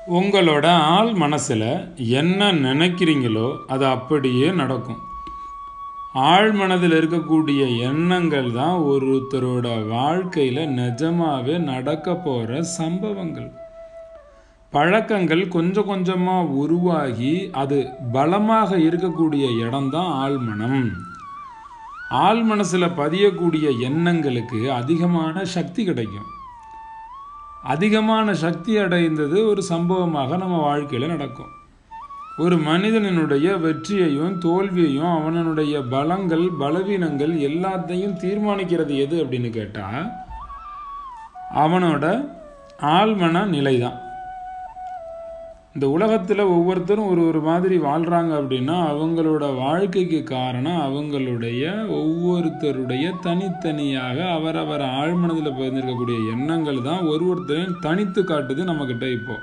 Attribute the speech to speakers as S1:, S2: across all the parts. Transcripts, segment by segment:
S1: உங்களோட ஆள் மனசில் என்ன நினைக்கிறீங்களோ அது அப்படியே நடக்கும் ஆழ் மனதில் இருக்கக்கூடிய எண்ணங்கள் தான் ஒருத்தரோட வாழ்க்கையில் நிஜமாவே நடக்க போகிற சம்பவங்கள் பழக்கங்கள் கொஞ்சம் கொஞ்சமாக உருவாகி அது பலமாக இருக்கக்கூடிய இடம்தான் ஆழ்மனம் ஆள் மனசில் பதியக்கூடிய எண்ணங்களுக்கு அதிகமான சக்தி கிடைக்கும் அதிகமான சக்தி அடைந்தது ஒரு சம்பவமாக நம்ம வாழ்க்கையில் நடக்கும் ஒரு மனிதனுடைய வெற்றியையும் தோல்வியையும் அவனுடைய பலங்கள் பலவீனங்கள் எல்லாத்தையும் தீர்மானிக்கிறது எது அப்படின்னு கேட்டால் அவனோட ஆழ்மன நிலை தான் இந்த உலகத்தில் ஒவ்வொருத்தரும் ஒரு ஒரு மாதிரி வாழ்கிறாங்க அப்படின்னா அவங்களோட வாழ்க்கைக்கு காரணம் அவங்களுடைய ஒவ்வொருத்தருடைய தனித்தனியாக அவரவர் ஆழ்மனதில் பதிந்திருக்கக்கூடிய எண்ணங்கள் தான் ஒரு ஒருத்தரையும் தனித்து காட்டுது நம்மக்கிட்ட இப்போ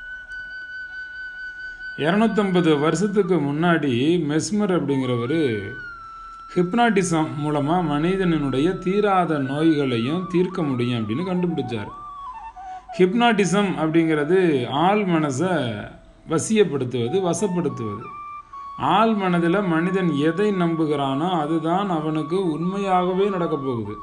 S1: இரநூத்தம்பது வருஷத்துக்கு முன்னாடி மெஸ்மர் அப்படிங்கிறவர் ஹிப்னாட்டிசம் மூலமாக மனிதனுடைய தீராத நோய்களையும் தீர்க்க முடியும் அப்படின்னு கண்டுபிடிச்சார் ஹிப்னாட்டிசம் அப்படிங்கிறது ஆள் மனசை வசியப்படுத்துவது வசப்படுத்துவது ஆள் மனதில் மனிதன் எதை நம்புகிறானோ அதுதான் அவனுக்கு உண்மையாகவே நடக்கப் போகுது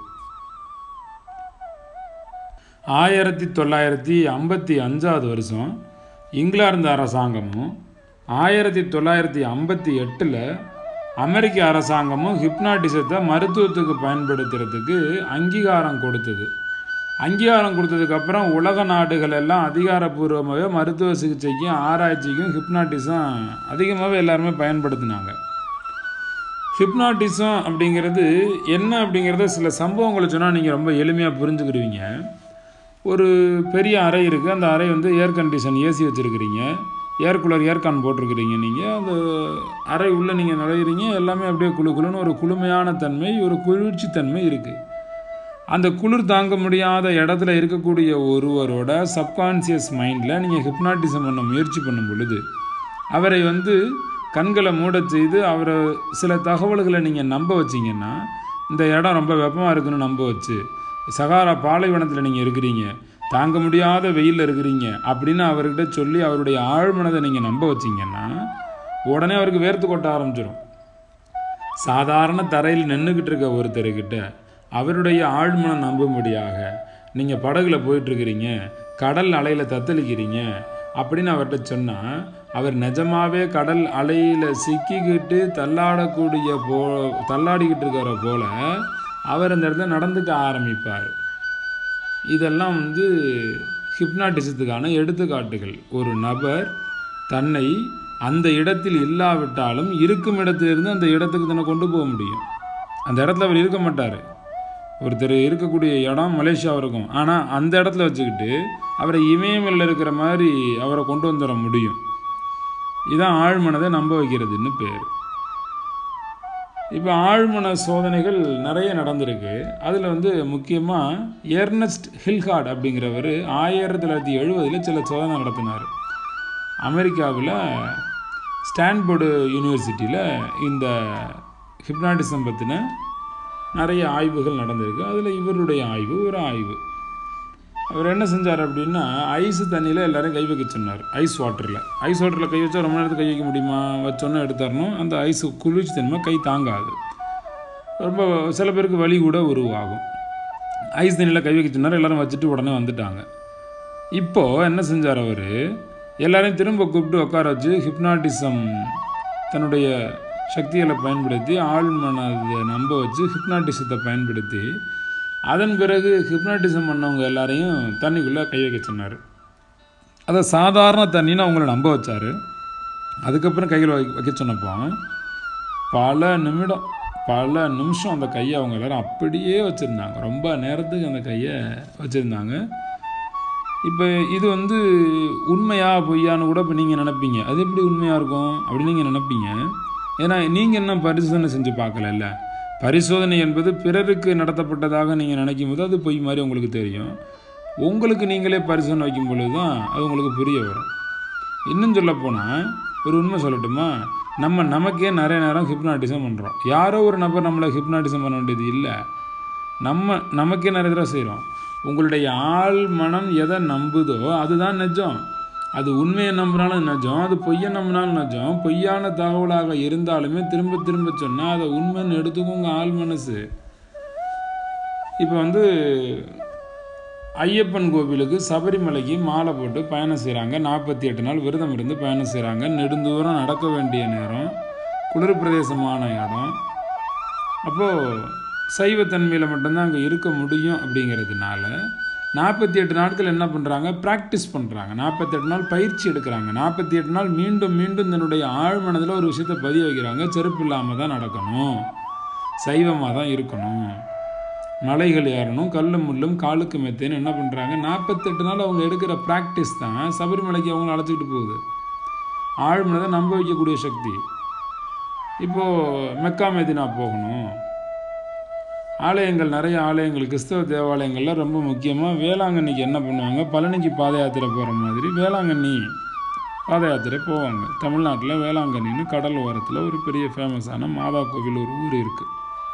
S1: ஆயிரத்தி தொள்ளாயிரத்தி ஐம்பத்தி அஞ்சாவது வருஷம் இங்கிலாந்து அரசாங்கமும் ஆயிரத்தி தொள்ளாயிரத்தி ஐம்பத்தி எட்டில் அமெரிக்க அரசாங்கமும் ஹிப்னாட்டிசத்தை மருத்துவத்துக்கு பயன்படுத்துறதுக்கு அங்கீகாரம் கொடுத்தது அங்கீகாரம் கொடுத்ததுக்கப்புறம் உலக நாடுகள் எல்லாம் அதிகாரப்பூர்வமாகவே மருத்துவ சிகிச்சைக்கும் ஆராய்ச்சிக்கும் ஹிப்னாட்டிசம் அதிகமாகவே எல்லாருமே பயன்படுத்தினாங்க ஹிப்னாட்டிசம் அப்படிங்கிறது என்ன அப்படிங்கிறத சில சம்பவங்களை சொன்னால் நீங்கள் ரொம்ப எளிமையாக புரிஞ்சுக்கிடுவீங்க ஒரு பெரிய அறை இருக்குது அந்த அறை வந்து ஏர் கண்டிஷன் ஏசி வச்சுருக்கிறீங்க ஏர் கூலர் ஏர்கான் போட்டிருக்கிறீங்க நீங்கள் அந்த அறை உள்ளே நீங்கள் நுழையிறீங்க எல்லாமே அப்படியே குழு குழுன்னு ஒரு குளுமையான தன்மை ஒரு குளிர்ச்சி தன்மை இருக்குது அந்த குளிர் தாங்க முடியாத இடத்துல இருக்கக்கூடிய ஒருவரோட சப்கான்சியஸ் மைண்டில் நீங்கள் ஹிப்னாட்டிசம் பண்ண முயற்சி பண்ணும் பொழுது அவரை வந்து கண்களை மூட செய்து அவரை சில தகவல்களை நீங்கள் நம்ப வச்சிங்கன்னா இந்த இடம் ரொம்ப வெப்பமாக இருக்குன்னு நம்ப வச்சு சகாரா பாலைவனத்தில் நீங்கள் இருக்கிறீங்க தாங்க முடியாத வெயிலில் இருக்கிறீங்க அப்படின்னு அவர்கிட்ட சொல்லி அவருடைய ஆழ்மனதை நீங்கள் நம்ப வச்சிங்கன்னா உடனே அவருக்கு வேர்த்து கொட்ட ஆரம்பிச்சிடும் சாதாரண தரையில் நின்றுக்கிட்டு இருக்க ஒருத்தர்கிட்ட அவருடைய ஆழ்மனம் நம்பும்படியாக நீங்கள் படகுல போயிட்டுருக்கிறீங்க கடல் அலையில் தத்தளிக்கிறீங்க அப்படின்னு அவர்கிட்ட சொன்னால் அவர் நிஜமாவே கடல் அலையில் சிக்கிக்கிட்டு தள்ளாடக்கூடிய போ தள்ளாடிக்கிட்டு இருக்கிற போல அவர் அந்த இடத்துல நடந்துக்க ஆரம்பிப்பார் இதெல்லாம் வந்து ஹிப்னாட்டிசத்துக்கான எடுத்துக்காட்டுகள் ஒரு நபர் தன்னை அந்த இடத்தில் இல்லாவிட்டாலும் இருக்கும் இடத்திலிருந்து அந்த இடத்துக்கு தன்னை கொண்டு போக முடியும் அந்த இடத்துல அவர் இருக்க மாட்டார் ஒருத்தர் இருக்கக்கூடிய இடம் மலேசியா இருக்கும் ஆனால் அந்த இடத்துல வச்சுக்கிட்டு அவரை இமயமல்ல இருக்கிற மாதிரி அவரை கொண்டு வந்துட முடியும் இதான் ஆழ்மனதை நம்ப வைக்கிறதுன்னு பேர் இப்போ ஆழ்மன சோதனைகள் நிறைய நடந்திருக்கு அதில் வந்து முக்கியமாக எர்னஸ்ட் ஹில்ஹார்ட் அப்படிங்கிறவர் ஆயிரத்தி தொள்ளாயிரத்தி எழுபதில் சில சோதனை நடத்தினார் அமெரிக்காவில் ஸ்டான்போர்டு யூனிவர்சிட்டியில் இந்த ஹிப்னாட்டிசம் பற்றின நிறைய ஆய்வுகள் நடந்திருக்கு அதில் இவருடைய ஆய்வு ஒரு ஆய்வு அவர் என்ன செஞ்சார் அப்படின்னா ஐஸ் தண்ணியில் எல்லோரும் கை வைக்க சொன்னார் ஐஸ் வாட்டரில் ஐஸ் வாட்டரில் கை வச்சா ரொம்ப நேரத்துக்கு கை வைக்க முடியுமா வச்சோன்னே எடுத்துடணும் அந்த ஐஸ் குளிர்ச்சி தன்மை கை தாங்காது ரொம்ப சில பேருக்கு வலி கூட உருவாகும் ஐஸ் தண்ணியில் கை வைக்க சொன்னார் எல்லோரும் வச்சுட்டு உடனே வந்துட்டாங்க இப்போது என்ன செஞ்சார் அவர் எல்லாரையும் திரும்ப கூப்பிட்டு உட்கார வச்சு ஹிப்னாட்டிசம் தன்னுடைய சக்திகளை பயன்படுத்தி ஆழ்மனதை நம்ப வச்சு ஹிப்னாட்டிசத்தை பயன்படுத்தி அதன் பிறகு ஹிப்னாட்டிசம் பண்ணவங்க எல்லாரையும் தண்ணிக்குள்ளே கை வைக்க சொன்னார் அதை சாதாரண தண்ணின்னு அவங்கள நம்ப வச்சார் அதுக்கப்புறம் கையில் வை வைக்க சொன்னப்போ பல நிமிடம் பல நிமிஷம் அந்த கையை அவங்க எல்லோரும் அப்படியே வச்சுருந்தாங்க ரொம்ப நேரத்துக்கு அந்த கையை வச்சுருந்தாங்க இப்போ இது வந்து உண்மையா பொய்யான்னு கூட இப்போ நீங்கள் நினைப்பீங்க அது எப்படி உண்மையாக இருக்கும் அப்படின்னு நீங்கள் நினைப்பீங்க ஏன்னா நீங்கள் என்ன பரிசோதனை செஞ்சு பார்க்கலல்ல பரிசோதனை என்பது பிறருக்கு நடத்தப்பட்டதாக நீங்கள் நினைக்கும் போது அது பொய் மாதிரி உங்களுக்கு தெரியும் உங்களுக்கு நீங்களே பரிசோதனை வைக்கும் பொழுது தான் அது உங்களுக்கு புரிய வரும் இன்னும் சொல்லப்போனால் ஒரு உண்மை சொல்லட்டுமா நம்ம நமக்கே நிறைய நேரம் ஹிப்னாட்டிசம் பண்ணுறோம் யாரோ ஒரு நபர் நம்மளை ஹிப்னாட்டிசம் பண்ண வேண்டியது இல்லை நம்ம நமக்கே நிறைய தடவை செய்கிறோம் உங்களுடைய ஆள் மனம் எதை நம்புதோ அதுதான் நிஜம் அது உண்மையை நம்பினாலும் நிஜம் அது பொய்யை நம்பினாலும் நிஜம் பொய்யான தகவலாக இருந்தாலுமே திரும்ப திரும்ப சொன்னால் அதை உண்மைன்னு எடுத்துக்கோங்க ஆள் மனசு இப்போ வந்து ஐயப்பன் கோவிலுக்கு சபரிமலைக்கு மாலை போட்டு பயணம் செய்கிறாங்க நாற்பத்தி எட்டு நாள் விரதம் இருந்து பயணம் செய்கிறாங்க நெடுந்தூரம் நடக்க வேண்டிய நேரம் குளிர் பிரதேசமான இடம் அப்போது சைவத்தன்மையில் மட்டும்தான் அங்கே இருக்க முடியும் அப்படிங்கிறதுனால நாற்பத்தி எட்டு நாட்கள் என்ன பண்ணுறாங்க ப்ராக்டிஸ் பண்ணுறாங்க நாற்பத்தெட்டு நாள் பயிற்சி எடுக்கிறாங்க நாற்பத்தி எட்டு நாள் மீண்டும் மீண்டும் தன்னுடைய ஆழ்மனதில் ஒரு விஷயத்தை பதிய வைக்கிறாங்க செருப்பு இல்லாமல் தான் நடக்கணும் சைவமாக தான் இருக்கணும் மலைகள் ஏறணும் கல்லும் முள்ளும் காலுக்கு மெத்தேன்னு என்ன பண்ணுறாங்க நாற்பத்தெட்டு நாள் அவங்க எடுக்கிற ப்ராக்டிஸ் தான் சபரிமலைக்கு அவங்கள அழைச்சிக்கிட்டு போகுது ஆழ்மனதை நம்ப வைக்கக்கூடிய சக்தி இப்போது மெக்கா மெதினா போகணும் ஆலயங்கள் நிறைய ஆலயங்கள் கிறிஸ்தவ தேவாலயங்கள்ல ரொம்ப முக்கியமாக வேளாங்கண்ணிக்கு என்ன பண்ணுவாங்க பழனிக்கு பாத யாத்திரை போகிற மாதிரி வேளாங்கண்ணி பாத யாத்திரை போவாங்க தமிழ்நாட்டில் வேளாங்கண்ணின்னு கடல் ஓரத்தில் ஒரு பெரிய ஃபேமஸான மாதா கோவில் ஒரு ஊர் இருக்குது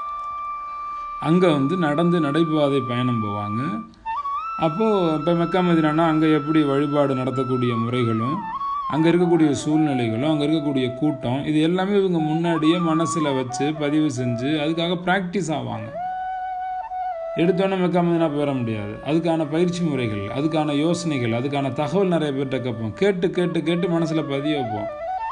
S1: அங்கே வந்து நடந்து நடைபாதை பயணம் போவாங்க அப்போது இப்போ மெக்கா மதினானா அங்கே எப்படி வழிபாடு நடத்தக்கூடிய முறைகளும் அங்கே இருக்கக்கூடிய சூழ்நிலைகளும் அங்கே இருக்கக்கூடிய கூட்டம் இது எல்லாமே இவங்க முன்னாடியே மனசில் வச்சு பதிவு செஞ்சு அதுக்காக ப்ராக்டிஸ் ஆவாங்க எடுத்தோன்னே மெக்கா மதினா போயிட முடியாது அதுக்கான பயிற்சி முறைகள் அதுக்கான யோசனைகள் அதுக்கான தகவல் நிறைய பேர்கிட்ட கேட்போம் கேட்டு கேட்டு கேட்டு மனசில் பதிய வைப்போம்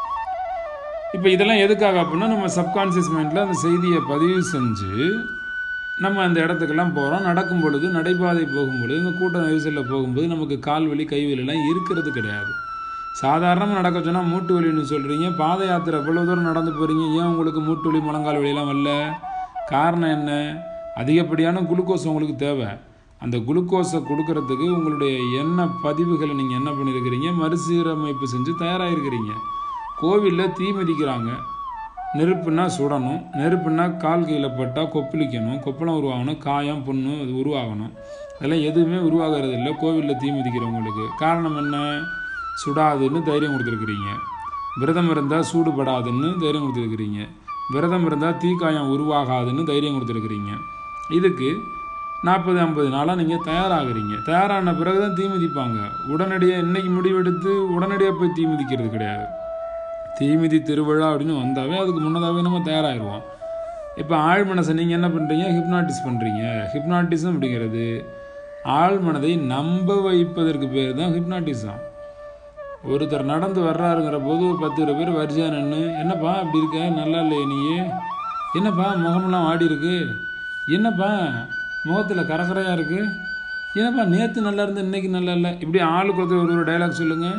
S1: இப்போ இதெல்லாம் எதுக்காக அப்படின்னா நம்ம சப்கான்சியஸ் மைண்டில் அந்த செய்தியை பதிவு செஞ்சு நம்ம அந்த இடத்துக்கெல்லாம் போகிறோம் நடக்கும் பொழுது நடைபாதை போகும் பொழுது இந்த கூட்ட நெரிசலில் போகும்போது நமக்கு கால் வலி கை வலிலாம் இருக்கிறது கிடையாது சாதாரணமாக நடக்க சொன்னால் மூட்டு வலின்னு சொல்கிறீங்க பாத யாத்திரை எவ்வளோ தூரம் நடந்து போகிறீங்க ஏன் உங்களுக்கு மூட்டு வலி முழங்கால் வலியெல்லாம் வரல காரணம் என்ன அதிகப்படியான குளுக்கோஸ் உங்களுக்கு தேவை அந்த குளுக்கோஸை கொடுக்கறதுக்கு உங்களுடைய எண்ணெய் பதிவுகளை நீங்கள் என்ன பண்ணியிருக்கிறீங்க மறுசீரமைப்பு செஞ்சு தயாராகிருக்கிறீங்க கோவிலில் தீ மிதிக்கிறாங்க நெருப்புனா சுடணும் நெருப்புனா கால் கையில் பட்டால் கொப்பளிக்கணும் கொப்பளம் உருவாகணும் காயம் புண்ணு அது உருவாகணும் அதெல்லாம் எதுவுமே உருவாகிறது இல்லை கோவிலில் தீ மிதிக்கிறவங்களுக்கு காரணம் என்ன சுடாதுன்னு தைரியம் கொடுத்துருக்குறீங்க விரதம் இருந்தால் சூடுபடாதுன்னு தைரியம் கொடுத்துருக்குறீங்க விரதம் இருந்தால் தீக்காயம் உருவாகாதுன்னு தைரியம் கொடுத்துருக்குறீங்க இதுக்கு நாற்பது ஐம்பது நாளாக நீங்கள் தயாராகிறீங்க தயாரான பிறகு தான் தீ மிதிப்பாங்க உடனடியாக இன்னைக்கு முடிவெடுத்து உடனடியாக போய் தீ மிதிக்கிறது கிடையாது தீமிதி திருவிழா அப்படின்னு வந்தாவே அதுக்கு முன்னதாகவே நம்ம தயாராகிடுவோம் இப்போ ஆழ் மனசை நீங்கள் என்ன பண்ணுறீங்க ஹிப்னாட்டிஸ் பண்ணுறீங்க ஹிப்னாட்டிசம் அப்படிங்கிறது ஆழ் மனதை நம்ப வைப்பதற்கு பேர் தான் ஹிப்னாட்டிசம் ஒருத்தர் நடந்து வர்றாருங்கிற போது ஒரு பத்து இருபது பேர் வரிசையாக நின்று என்னப்பா அப்படி இருக்க நல்லா இல்லையே நீயே என்னப்பா முகமெல்லாம் வாடி இருக்கு என்னப்பா முகத்தில் கரகரையாக இருக்கு என்னப்பா நேற்று நல்லா இருந்து இன்னைக்கு நல்லா இல்லை இப்படி ஆளுக்கு ஒருத்தர் ஒரு ஒரு டைலாக் சொல்லுங்கள்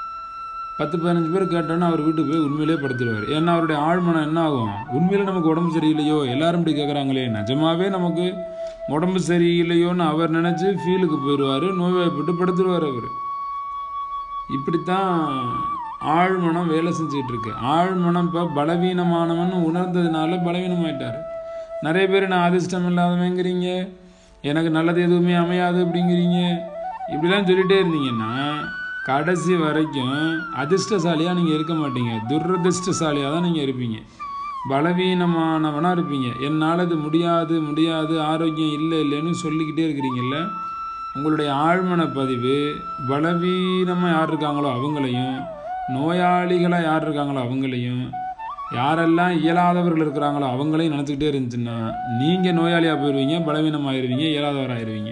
S1: பத்து பதினஞ்சு பேர் கேட்டோன்னா அவர் வீட்டுக்கு போய் உண்மையிலே படுத்துடுவார் ஏன்னா அவருடைய ஆழ்மனம் என்ன ஆகும் உண்மையிலே நமக்கு உடம்பு சரியில்லையோ எல்லாரும் இப்படி கேட்குறாங்களே நிஜமாவே நமக்கு உடம்பு சரியில்லையோன்னு அவர் நினச்சி ஃபீலுக்கு போயிடுவார் நோய்வாய்ப்பட்டு படுத்துடுவார் அவர் இப்படித்தான் ஆழ்மனம் வேலை செஞ்சுக்கிட்டு இருக்கு ஆழ்மனம் இப்போ பலவீனமானவன் உணர்ந்ததுனால பலவீனமாயிட்டார் நிறைய பேர் நான் அதிர்ஷ்டம் இல்லாதவங்கிறீங்க எனக்கு நல்லது எதுவுமே அமையாது அப்படிங்கிறீங்க இப்படிலாம் சொல்லிட்டே இருந்தீங்கன்னா கடைசி வரைக்கும் அதிர்ஷ்டசாலியாக நீங்கள் இருக்க மாட்டீங்க துரதிர்ஷ்டசாலியாக தான் நீங்கள் இருப்பீங்க பலவீனமானவனாக இருப்பீங்க என்னால் இது முடியாது முடியாது ஆரோக்கியம் இல்லை இல்லைன்னு சொல்லிக்கிட்டே இருக்கிறீங்கல்ல உங்களுடைய ஆழ்மன பதிவு பலவீனமாக யார் இருக்காங்களோ அவங்களையும் நோயாளிகளாக யார் இருக்காங்களோ அவங்களையும் யாரெல்லாம் இயலாதவர்கள் இருக்கிறாங்களோ அவங்களையும் நினச்சிக்கிட்டே இருந்துச்சுன்னா நீங்கள் நோயாளியாக போயிடுவீங்க பலவீனமாயிருவீங்க இயலாதவராயிருவீங்க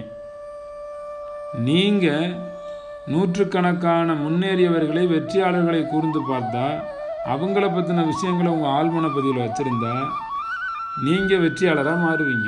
S1: நீங்கள் நூற்றுக்கணக்கான முன்னேறியவர்களை வெற்றியாளர்களை கூர்ந்து பார்த்தா அவங்கள பற்றின விஷயங்களை உங்கள் ஆழ்மன பதிவில் வச்சுருந்தா நீங்கள் வெற்றியாளராக மாறுவீங்க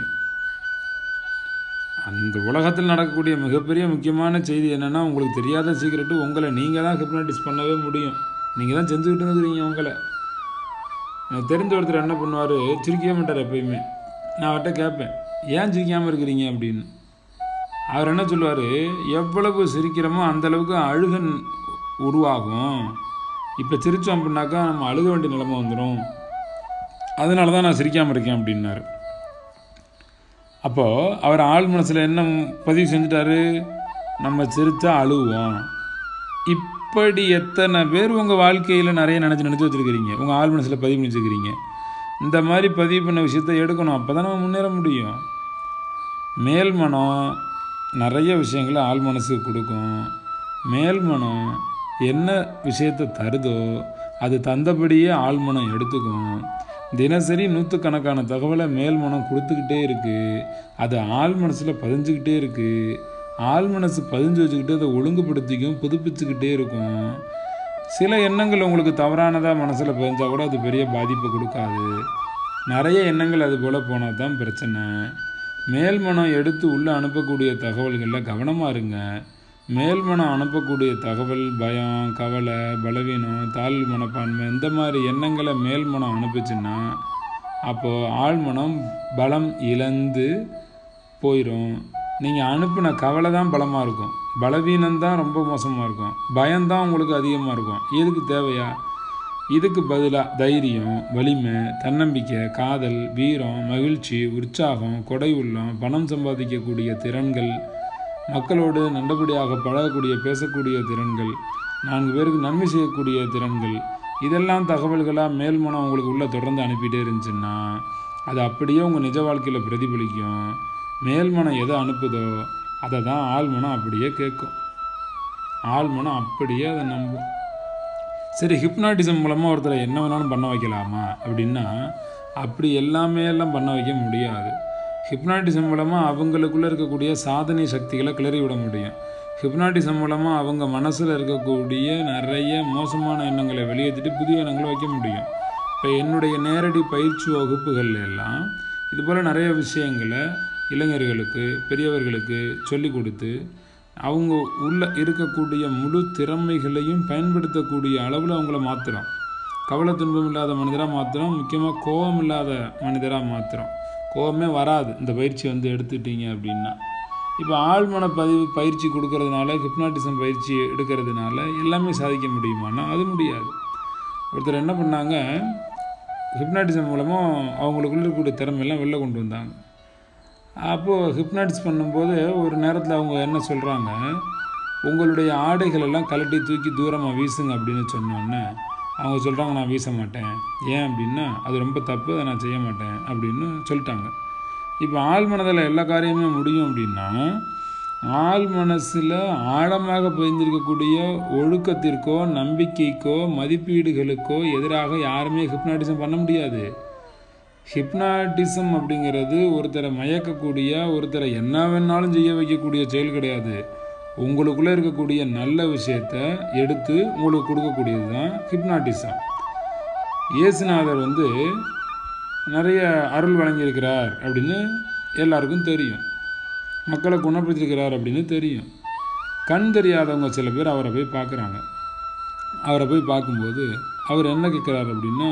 S1: அந்த உலகத்தில் நடக்கக்கூடிய மிகப்பெரிய முக்கியமான செய்தி என்னென்னா உங்களுக்கு தெரியாத சீக்கிரட்டு உங்களை நீங்கள் தான் ஹிப்னாட்டிஸ் பண்ணவே முடியும் நீங்கள் தான் செஞ்சுக்கிட்டு இருக்கிறீங்க உங்களை எனக்கு தெரிஞ்ச ஒருத்தர் என்ன பண்ணுவார் சிரிக்கவே மாட்டார் எப்பயுமே நான் அவர்கிட்ட கேட்பேன் ஏன் சிரிக்காமல் இருக்கிறீங்க அப்படின்னு அவர் என்ன சொல்லுவார் எவ்வளவு சிரிக்கிறோமோ அந்தளவுக்கு அழுகன் உருவாகும் இப்போ சிரித்தோம் அப்படின்னாக்கா நம்ம அழுக வேண்டிய நிலைமை வந்துடும் அதனால தான் நான் சிரிக்காமல் இருக்கேன் அப்படின்னாரு அப்போது அவர் ஆள் மனசில் என்ன பதிவு செஞ்சுட்டாரு நம்ம சிரித்தா அழுவோம் இப்படி எத்தனை பேர் உங்கள் வாழ்க்கையில் நிறைய நினச்சி நினச்சி வச்சுருக்கிறீங்க உங்கள் ஆள் மனசில் பதிவு பண்ணி வச்சுருக்கிறீங்க இந்த மாதிரி பதிவு பண்ண விஷயத்த எடுக்கணும் அப்போ தான் நம்ம முன்னேற முடியும் மேல் மனம் நிறைய விஷயங்களை ஆள் மனசுக்கு கொடுக்கும் மேல் மனம் என்ன விஷயத்தை தருதோ அது தந்தபடியே ஆழ்மனம் எடுத்துக்கும் தினசரி நூற்றுக்கணக்கான தகவலை மேல் மனம் கொடுத்துக்கிட்டே இருக்குது அது ஆள் மனசில் பதிஞ்சுக்கிட்டே இருக்குது ஆள் மனசு பதிஞ்சு வச்சுக்கிட்டு அதை ஒழுங்குபடுத்திக்கும் புதுப்பிச்சுக்கிட்டே இருக்கும் சில எண்ணங்கள் உங்களுக்கு தவறானதாக மனசில் பதிஞ்சால் கூட அது பெரிய பாதிப்பை கொடுக்காது நிறைய எண்ணங்கள் அது போல் போனால் தான் பிரச்சனை மேல் மனம் எடுத்து உள்ளே அனுப்பக்கூடிய தகவல்களில் கவனமாக இருங்க மேல் மனம் அனுப்பக்கூடிய தகவல் பயம் கவலை பலவீனம் தாழ்வு மனப்பான்மை இந்த மாதிரி எண்ணங்களை மேல் மனம் அனுப்புச்சுன்னா அப்போது ஆழ்மனம் பலம் இழந்து போயிடும் நீங்கள் அனுப்பின கவலை தான் பலமாக இருக்கும் பலவீனம் தான் ரொம்ப மோசமாக இருக்கும் பயம்தான் உங்களுக்கு அதிகமாக இருக்கும் எதுக்கு தேவையா இதுக்கு பதிலாக தைரியம் வலிமை தன்னம்பிக்கை காதல் வீரம் மகிழ்ச்சி உற்சாகம் கொடை உள்ளம் பணம் சம்பாதிக்கக்கூடிய திறன்கள் மக்களோடு நல்லபடியாக பழகக்கூடிய பேசக்கூடிய திறன்கள் நான்கு பேருக்கு நன்மை செய்யக்கூடிய திறன்கள் இதெல்லாம் தகவல்களாக மேல்மனம் உங்களுக்கு உள்ளே தொடர்ந்து அனுப்பிட்டே இருந்துச்சுன்னா அது அப்படியே உங்கள் நிஜ வாழ்க்கையில் பிரதிபலிக்கும் மேல்மனம் எதை அனுப்புதோ அதை தான் ஆழ்மனம் அப்படியே கேட்கும் ஆழ்மனம் அப்படியே அதை நம்பும் சரி ஹிப்னாட்டிசம் மூலமாக ஒருத்தரை என்ன வேணாலும் பண்ண வைக்கலாமா அப்படின்னா அப்படி எல்லாமே எல்லாம் பண்ண வைக்க முடியாது ஹிப்னாட்டிசம் மூலமாக அவங்களுக்குள்ளே இருக்கக்கூடிய சாதனை சக்திகளை கிளறி விட முடியும் ஹிப்னாட்டிசம் மூலமாக அவங்க மனசில் இருக்கக்கூடிய நிறைய மோசமான எண்ணங்களை வெளியேற்றிட்டு புதிய எண்ணங்களை வைக்க முடியும் இப்போ என்னுடைய நேரடி பயிற்சி வகுப்புகள்ல எல்லாம் இது போல் நிறைய விஷயங்களை இளைஞர்களுக்கு பெரியவர்களுக்கு சொல்லி கொடுத்து அவங்க உள்ள இருக்கக்கூடிய முழு திறமைகளையும் பயன்படுத்தக்கூடிய அளவில் அவங்கள மாற்றுறோம் கவலை துன்பம் இல்லாத மனிதராக மாற்றுறோம் முக்கியமாக கோபம் இல்லாத மனிதராக மாற்றுறோம் கோபமே வராது இந்த பயிற்சி வந்து எடுத்துட்டீங்க அப்படின்னா இப்போ ஆழ்மன பதிவு பயிற்சி கொடுக்கறதுனால ஹிப்னாட்டிசம் பயிற்சி எடுக்கிறதுனால எல்லாமே சாதிக்க முடியுமான்னா அது முடியாது ஒருத்தர் என்ன பண்ணாங்க ஹிப்னாட்டிசம் மூலமாக அவங்களுக்குள்ள இருக்கக்கூடிய திறமையெல்லாம் வெளில கொண்டு வந்தாங்க அப்போது ஹிப்னாட்டிஸ் பண்ணும்போது ஒரு நேரத்தில் அவங்க என்ன சொல்கிறாங்க உங்களுடைய ஆடைகள் எல்லாம் கழட்டி தூக்கி தூரமாக வீசுங்க அப்படின்னு சொன்னோன்னே அவங்க சொல்கிறாங்க நான் வீச மாட்டேன் ஏன் அப்படின்னா அது ரொம்ப தப்பு அதை நான் செய்ய மாட்டேன் அப்படின்னு சொல்லிட்டாங்க இப்போ ஆள் மனதில் எல்லா காரியமே முடியும் அப்படின்னா ஆள் மனசில் ஆழமாக பதிஞ்சிருக்கக்கூடிய ஒழுக்கத்திற்கோ நம்பிக்கைக்கோ மதிப்பீடுகளுக்கோ எதிராக யாருமே ஹிப்னாட்டிசம் பண்ண முடியாது ஹிப்னாட்டிசம் அப்படிங்கிறது ஒருத்தரை மயக்கக்கூடிய ஒருத்தரை என்ன வேணாலும் செய்ய வைக்கக்கூடிய செயல் கிடையாது உங்களுக்குள்ளே இருக்கக்கூடிய நல்ல விஷயத்த எடுத்து உங்களுக்கு கொடுக்கக்கூடியது தான் ஹிப்னாட்டிசம் இயேசுநாதர் வந்து நிறைய அருள் வழங்கியிருக்கிறார் அப்படின்னு எல்லாருக்கும் தெரியும் மக்களை குணப்படுத்தியிருக்கிறார் அப்படின்னு தெரியும் கண் தெரியாதவங்க சில பேர் அவரை போய் பார்க்குறாங்க அவரை போய் பார்க்கும்போது அவர் என்ன கேட்குறாரு அப்படின்னா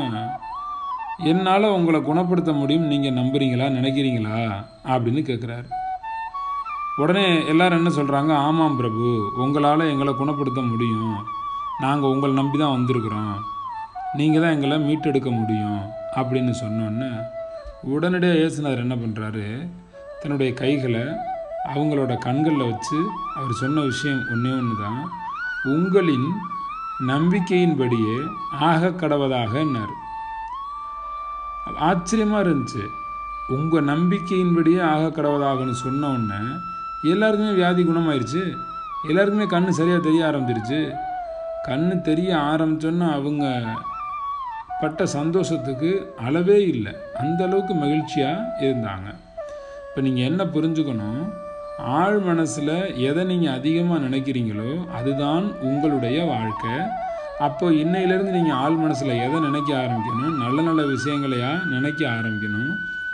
S1: என்னால் உங்களை குணப்படுத்த முடியும் நீங்கள் நம்புறீங்களா நினைக்கிறீங்களா அப்படின்னு கேட்குறாரு உடனே எல்லாரும் என்ன சொல்கிறாங்க ஆமாம் பிரபு உங்களால் எங்களை குணப்படுத்த முடியும் நாங்கள் உங்களை நம்பி தான் வந்திருக்கிறோம் நீங்கள் தான் எங்களை மீட்டெடுக்க முடியும் அப்படின்னு சொன்னோன்னே உடனடியாக இயேசுநாதர் என்ன பண்ணுறாரு தன்னுடைய கைகளை அவங்களோட கண்களில் வச்சு அவர் சொன்ன விஷயம் ஒன்றே ஒன்று தான் உங்களின் நம்பிக்கையின்படியே ஆக கடவதாகன்னார் ஆச்சரியமாக இருந்துச்சு உங்கள் நம்பிக்கையின்படியே ஆக கடவுதாகன்னு சொன்ன உடனே எல்லாருக்குமே வியாதி குணமாயிருச்சு எல்லாருக்குமே கண்ணு சரியாக தெரிய ஆரம்பிச்சிருச்சு கண்ணு தெரிய ஆரம்பிச்சோன்னா அவங்க பட்ட சந்தோஷத்துக்கு அளவே இல்லை அந்த அளவுக்கு மகிழ்ச்சியாக இருந்தாங்க இப்போ நீங்கள் என்ன புரிஞ்சுக்கணும் ஆழ் மனசில் எதை நீங்கள் அதிகமாக நினைக்கிறீங்களோ அதுதான் உங்களுடைய வாழ்க்கை அப்போ இன்னையிலேருந்து நீங்கள் ஆள் மனசில் எதை நினைக்க ஆரம்பிக்கணும் நல்ல நல்ல விஷயங்களையா நினைக்க ஆரம்பிக்கணும்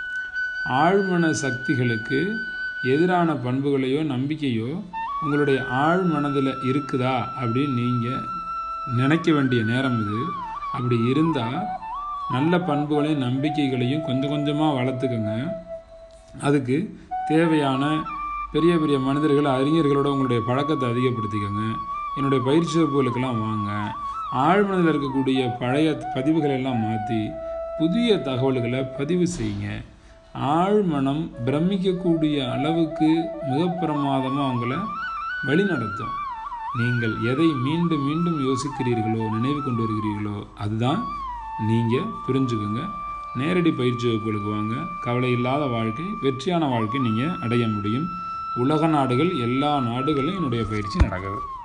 S1: ஆழ்மன சக்திகளுக்கு எதிரான பண்புகளையோ நம்பிக்கையோ உங்களுடைய ஆழ் மனதில் இருக்குதா அப்படின்னு நீங்கள் நினைக்க வேண்டிய நேரம் இது அப்படி இருந்தால் நல்ல பண்புகளையும் நம்பிக்கைகளையும் கொஞ்சம் கொஞ்சமாக வளர்த்துக்கங்க அதுக்கு தேவையான பெரிய பெரிய மனிதர்கள் அறிஞர்களோட உங்களுடைய பழக்கத்தை அதிகப்படுத்திக்கங்க என்னுடைய பயிற்சி வகுப்புகளுக்கெல்லாம் வாங்க ஆழ்மனதில் இருக்கக்கூடிய பழைய பதிவுகளை எல்லாம் மாற்றி புதிய தகவல்களை பதிவு செய்யுங்க ஆழ்மனம் பிரமிக்கக்கூடிய அளவுக்கு மிக பிரமாதமாக அவங்கள வழிநடத்தும் நீங்கள் எதை மீண்டும் மீண்டும் யோசிக்கிறீர்களோ நினைவு கொண்டு வருகிறீர்களோ அதுதான் நீங்கள் புரிஞ்சுக்கோங்க நேரடி பயிற்சி வகுப்புகளுக்கு வாங்க கவலை இல்லாத வாழ்க்கை வெற்றியான வாழ்க்கை நீங்கள் அடைய முடியும் உலக நாடுகள் எல்லா நாடுகளிலும் என்னுடைய பயிற்சி நடக்குது